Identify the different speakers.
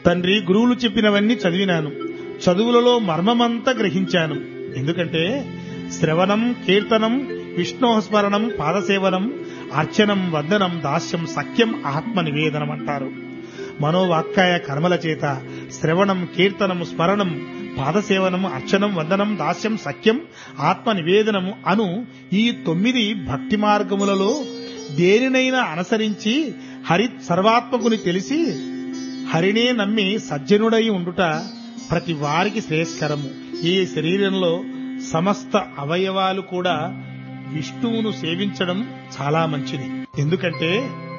Speaker 1: తండ్రి గురువులు చెప్పినవన్నీ చదివినాను చదువులలో మర్మమంతా గ్రహించాను ఎందుకంటే శ్రవణం కీర్తనం విష్ణోస్మరణం పాదసేవనం అర్చనం వందనం దాస్యం సఖ్యం ఆత్మ నివేదనం అంటారు మనోవాక్కాయ కర్మల చేత శ్రవణం కీర్తనం స్మరణం పాదసేవనం అర్చనం వందనం దాస్యం సఖ్యం ఆత్మ నివేదనము అను ఈ తొమ్మిది భక్తి మార్గములలో దేనినైనా అనుసరించి హరి సర్వాత్మకుని తెలిసి హరినే నమ్మి సజ్జనుడై ఉండుట ప్రతి వారికి శ్రేయస్కరము ఈ శరీరంలో సమస్త అవయవాలు కూడా విష్ణువును సేవించడం చాలా మంచిది ఎందుకంటే